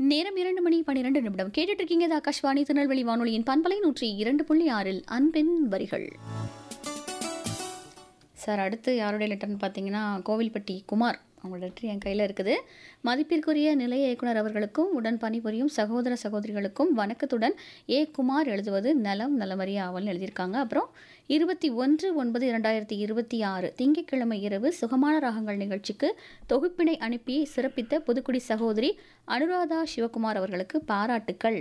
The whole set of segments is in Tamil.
நேரம் இரண்டு மணி பன்னிரண்டு நிமிடம் கேட்டுட்டு இருக்கீங்க இது ஆகாஷ்வாணி திருநெல்வேலி வானொலியின் பண்பலை நூற்றி இரண்டு புள்ளி ஆறில் அன்பின் வரிகள் சார் அடுத்து யாருடைய லெட்டர்னு பார்த்தீங்கன்னா கோவில்பட்டி குமார் அவங்களோட லெட்டர் என் கையில் இருக்குது மதிப்பிற்குரிய நிலைய இயக்குனர் அவர்களுக்கும் உடன் பணிபுரியும் சகோதர சகோதரிகளுக்கும் வணக்கத்துடன் ஏ குமார் எழுதுவது நலம் நலமறிய ஆவல்னு எழுதியிருக்காங்க அப்புறம் இருபத்தி ஒன்று ஒன்பது இரண்டாயிரத்தி இருபத்தி ஆறு திங்கட்கிழமை இரவு சுகமான ராகங்கள் நிகழ்ச்சிக்கு தொகுப்பினை அனுப்பி சிறப்பித்த புதுக்குடி சகோதரி அனுராதா சிவகுமார் அவர்களுக்கு பாராட்டுக்கள்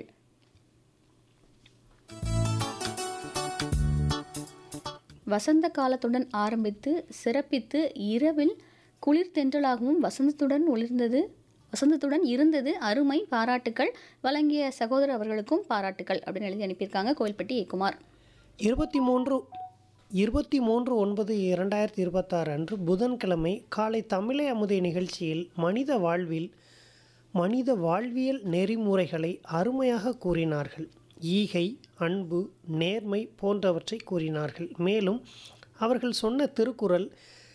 வசந்த காலத்துடன் ஆரம்பித்து சிறப்பித்து இரவில் குளிர் தென்றலாகவும் வசந்தத்துடன் ஒளிர்ந்தது வசந்தத்துடன் இருந்தது அருமை பாராட்டுக்கள் வழங்கிய சகோதரர் அவர்களுக்கும் பாராட்டுக்கள் அப்படின்னு எழுதி அனுப்பியிருக்காங்க கோயில்பட்டி ஏ குமார் இருபத்தி மூன்று இருபத்தி மூன்று ஒன்பது இரண்டாயிரத்தி இருபத்தாறு அன்று புதன்கிழமை காலை தமிழை அமுதை நிகழ்ச்சியில் மனித வாழ்வில் மனித வாழ்வியல் நெறிமுறைகளை அருமையாக கூறினார்கள் ஈகை அன்பு நேர்மை போன்றவற்றை கூறினார்கள் மேலும் அவர்கள் சொன்ன திருக்குறள்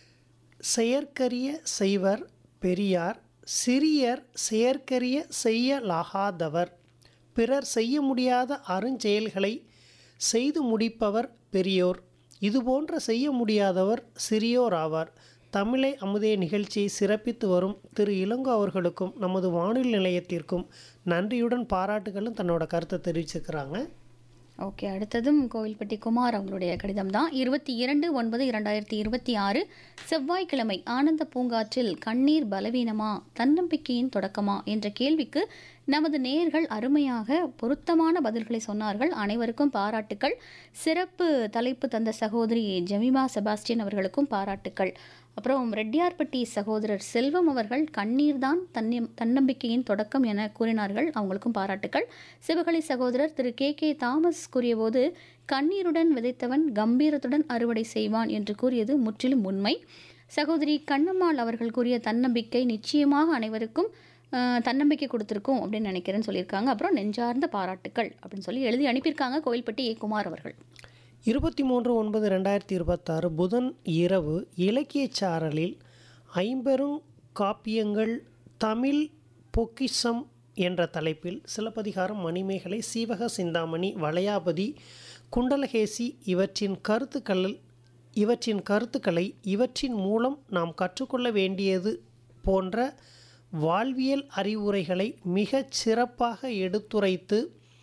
செயற்கரிய செய்வர் பெரியார் சிறியர் செயற்கரிய செய்யலாகாதவர் பிறர் செய்ய முடியாத அருஞ்செயல்களை செய்து முடிப்பவர் பெரியோர் இதுபோன்ற செய்ய முடியாதவர் சிறியோர் ஆவார் தமிழை அமுதே நிகழ்ச்சியை சிறப்பித்து வரும் திரு இளங்கோ அவர்களுக்கும் நமது வானொலி நிலையத்திற்கும் நன்றியுடன் பாராட்டுகளும் தன்னோட கருத்தை தெரிவிச்சிருக்கிறாங்க ஓகே அடுத்ததும் கோவில்பட்டி குமார் அவங்களுடைய கடிதம் தான் இருபத்தி இரண்டு ஒன்பது இரண்டாயிரத்தி இருபத்தி ஆறு செவ்வாய்க்கிழமை ஆனந்த பூங்காற்றில் கண்ணீர் பலவீனமா தன்னம்பிக்கையின் தொடக்கமா என்ற கேள்விக்கு நமது நேயர்கள் அருமையாக பொருத்தமான பதில்களை சொன்னார்கள் அனைவருக்கும் பாராட்டுக்கள் சிறப்பு தலைப்பு தந்த சகோதரி ஜெமிமா செபாஸ்டியன் அவர்களுக்கும் பாராட்டுக்கள் அப்புறம் ரெட்டியார்பட்டி சகோதரர் செல்வம் அவர்கள் கண்ணீர் தான் தன்னி தன்னம்பிக்கையின் தொடக்கம் என கூறினார்கள் அவங்களுக்கும் பாராட்டுக்கள் சிவகலை சகோதரர் திரு கே கே தாமஸ் கூறியபோது கண்ணீருடன் விதைத்தவன் கம்பீரத்துடன் அறுவடை செய்வான் என்று கூறியது முற்றிலும் உண்மை சகோதரி கண்ணம்மாள் அவர்கள் கூறிய தன்னம்பிக்கை நிச்சயமாக அனைவருக்கும் அஹ், தன்னம்பிக்கை கொடுத்துருக்கும் அப்படின்னு நினைக்கிறேன்னு சொல்லியிருக்காங்க அப்புறம் நெஞ்சார்ந்த பாராட்டுக்கள் அப்படின்னு சொல்லி எழுதி அனுப்பியிருக்காங்க கோவில்பட்டி ஏ குமார் அவர்கள் இருபத்தி மூன்று ஒன்பது ரெண்டாயிரத்தி இருபத்தாறு புதன் இரவு இலக்கியச் சாரலில் ஐம்பெரும் காப்பியங்கள் தமிழ் பொக்கிஷம் என்ற தலைப்பில் சிலப்பதிகாரம் மணிமேகலை சீவக சிந்தாமணி வளையாபதி குண்டலகேசி இவற்றின் கருத்துக்கள் இவற்றின் கருத்துக்களை இவற்றின் மூலம் நாம் கற்றுக்கொள்ள வேண்டியது போன்ற வாழ்வியல் அறிவுரைகளை மிகச் சிறப்பாக எடுத்துரைத்து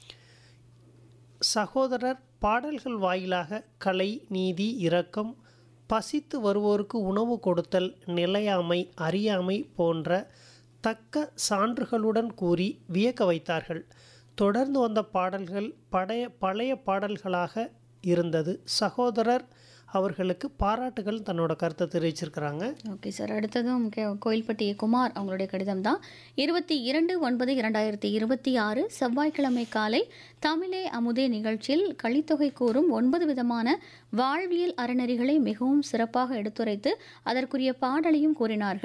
சகோதரர் பாடல்கள் வாயிலாக கலை நீதி இரக்கம் பசித்து வருவோருக்கு உணவு கொடுத்தல் நிலையாமை அறியாமை போன்ற தக்க சான்றுகளுடன் கூறி வியக்க வைத்தார்கள் தொடர்ந்து வந்த பாடல்கள் பழைய பழைய பாடல்களாக இருந்தது சகோதரர் அவர்களுக்கு பாராட்டுகள் தன்னோட கருத்தை தெரிவிச்சிருக்கிறாங்க ஓகே சார் அடுத்ததும் கே கோயில்பட்டி குமார் அவங்களுடைய கடிதம் தான் இருபத்தி இரண்டு ஒன்பது இரண்டாயிரத்தி இருபத்தி ஆறு செவ்வாய்க்கிழமை காலை தமிழே அமுதே நிகழ்ச்சியில் கலித்தொகை கூறும் ஒன்பது விதமான வாழ்வியல் அறநெறிகளை மிகவும் சிறப்பாக எடுத்துரைத்து அதற்குரிய பாடலையும் கூறினார்கள்